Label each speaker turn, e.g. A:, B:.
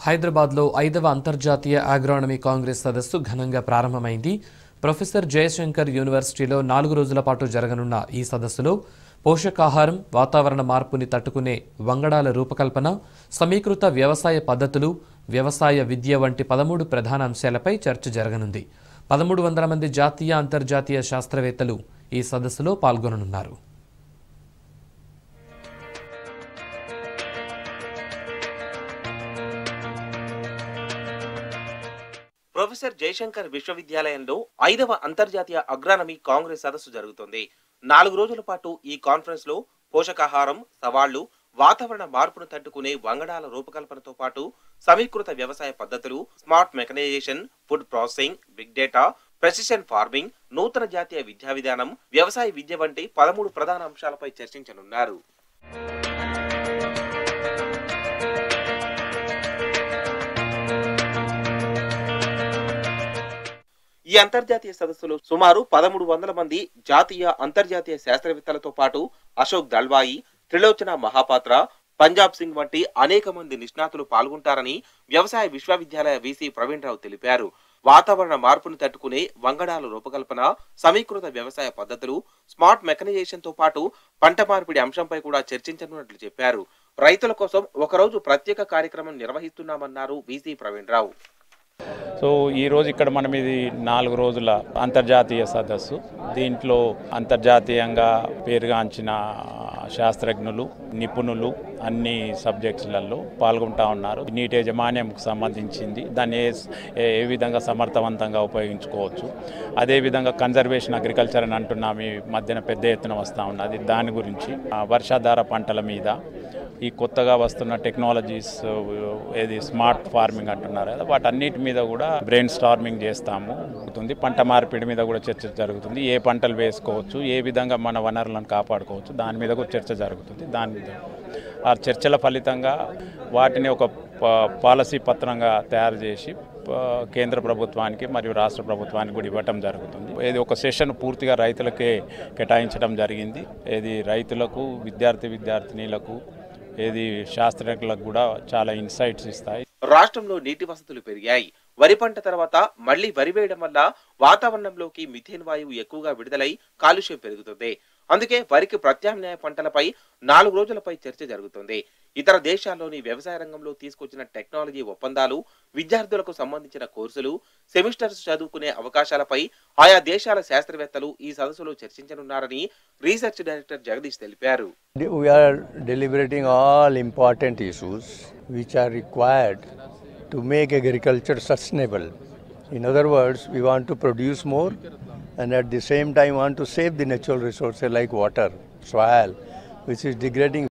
A: హైదరాబాద్లో ఐదవ అంతర్జాతీయ ఆగ్రానమీ కాంగ్రెస్ సదస్సు ఘనంగా ప్రారంభమైంది ప్రొఫెసర్ జయశంకర్ యూనివర్సిటీలో నాలుగు రోజుల పాటు జరగనున్న ఈ సదస్సులో పోషకాహారం వాతావరణ మార్పుని తట్టుకునే వంగడాల రూపకల్పన సమీకృత వ్యవసాయ పద్ధతులు వ్యవసాయ విద్య వంటి పదమూడు ప్రధాన అంశాలపై చర్చ జరగనుంది పదమూడు వందల మంది జాతీయ అంతర్జాతీయ శాస్త్రవేత్తలు ఈ సదస్సులో పాల్గొననున్నారు
B: ప్రొఫెసర్ జయశంకర్ విశ్వవిద్యాలయంలో ఐదవ అంతర్జాతీయ అగ్రానమీ కాంగ్రెస్ సదస్సు జరుగుతుంది నాలుగు రోజుల పాటు ఈ కాన్ఫరెన్స్ లో పోషకాహారం సవాళ్లు వాతావరణ మార్పును తట్టుకునే వంగడాల రూపకల్పనతో పాటు సమీకృత వ్యవసాయ పద్ధతులు smart mechanisation food processing big data precision farming నూతన జాతీయ విద్యా విధానం వ్యవసాయ విద్య వంటి పదమూడు ప్రధాన అంశాలపై చర్చించనున్నారు ఈ అంతర్జాతీయ సదస్సులో సుమారు పదమూడు వందల మంది జాతీయ అంతర్జాతీయ శాస్త్రవేత్తలతో పాటు అశోక్ దల్వాయి త్రిలోచన మహాపాత్ర పంజాబ్ సింగ్ వంటి అనేక మంది నిష్ణాతులు పాల్గొంటారని వ్యవసాయ విశ్వవిద్యాలయ వీసీ ప్రవీణ్ రావు తెలిపారు వాతావరణ మార్పును తట్టుకునే వంగడాల రూపకల్పన సమీకృత వ్యవసాయ పద్ధతులు స్మార్ట్ మెకనైజేషన్ తో పాటు పంట మార్పిడి అంశంపై కూడా చర్చించనున్నట్లు చెప్పారు రైతుల కోసం ఒకరోజు ప్రత్యేక కార్యక్రమం నిర్వహిస్తున్నామన్నారు వీసీ ప్రవీణ్ రావు
C: సో ఈరోజు ఇక్కడ మనం ఇది నాలుగు రోజుల అంతర్జాతీయ సదస్సు దీంట్లో అంతర్జాతీయంగా పేరుగాంచిన శాస్త్రజ్ఞులు నిపుణులు అన్ని సబ్జెక్ట్స్లలో పాల్గొంటా ఉన్నారు నీటి యాజమాన్యంకు సంబంధించింది దాన్ని ఏ ఏ- ఏ విధంగా సమర్థవంతంగా ఉపయోగించుకోవచ్చు అదేవిధంగా కన్జర్వేషన్ అగ్రికల్చర్ అని అంటున్నాం ఈ మధ్యన పెద్ద ఎత్తున వస్తూ ఉన్నది దాని గురించి ఆ, వర్షాధార పంటల మీద ఈ కొత్తగా వస్తున్న టెక్నాలజీస్ ఏది స్మార్ట్ ఫార్మింగ్ అంటున్నారు కదా వాటన్నిటి మీద కూడా బ్రెయిన్ స్టార్మింగ్ చేస్తాము జరుగుతుంది పంట మార్పిడి మీద కూడా చర్చ జరుగుతుంది ఏ పంటలు వేసుకోవచ్చు ఏ విధంగా మన వనరులను కాపాడుకోవచ్చు దాని మీద కూడా చర్చ జరుగుతుంది దాని మీద ఆ చర్చల ఫలితంగా వాటిని ఒక ప- పాలసీ పత్రంగా తయారు చేసి ప- కేంద్ర ప్రభుత్వానికి మరియు రాష్ట్ర ప్రభుత్వానికి కూడా ఇవ్వటం జరుగుతుంది ఇది ఒక సెషన్ పూర్తిగా రైతులకే కేటాయించడం జరిగింది ఇది రైతులకు విద్యార్థి విద్యార్థినీలకు ఏది శాస్త్రజ్ఞులకు కూడా చాలా ఇన్సైట్స్ ఇస్తాయి
B: రాష్ట్రంలో నీటి వసతులు పెరిగాయి వరి పంట తర్వాత మళ్లీ వరి వేయడం వల్ల వాతావరణంలోకి మిథేన్ వాయువు ఎక్కువగా విడుదలై కాలుష్యం పెరుగుతుంది అందుకే వరికి ప్రత్యామ్నాయ పంటలపై నాలుగు రోజులపై చర్చ జరుగుతుంది ఇతర దేశాల్లోని వ్యవసాయ రంగంలో తీసుకొచ్చిన టెక్నాలజీ ఒప్పందాలు విద్యార్థులకు సంబంధించిన కోర్సులు సెమిస్టర్స్ చదువుకునే అవకాశాలపై ఆయా దేశాల శాస్త్రవేత్తలు ఈ సదస్సులో చర్చించనున్నారని రీసెర్చ్ డైరెక్టర్ జగదీష్ తెలిపారు
D: We are deliberating all important issues which are required to make agriculture sustainable. In other words, we want to produce more and at the same time want to save the natural resources like water, soil, which is degrading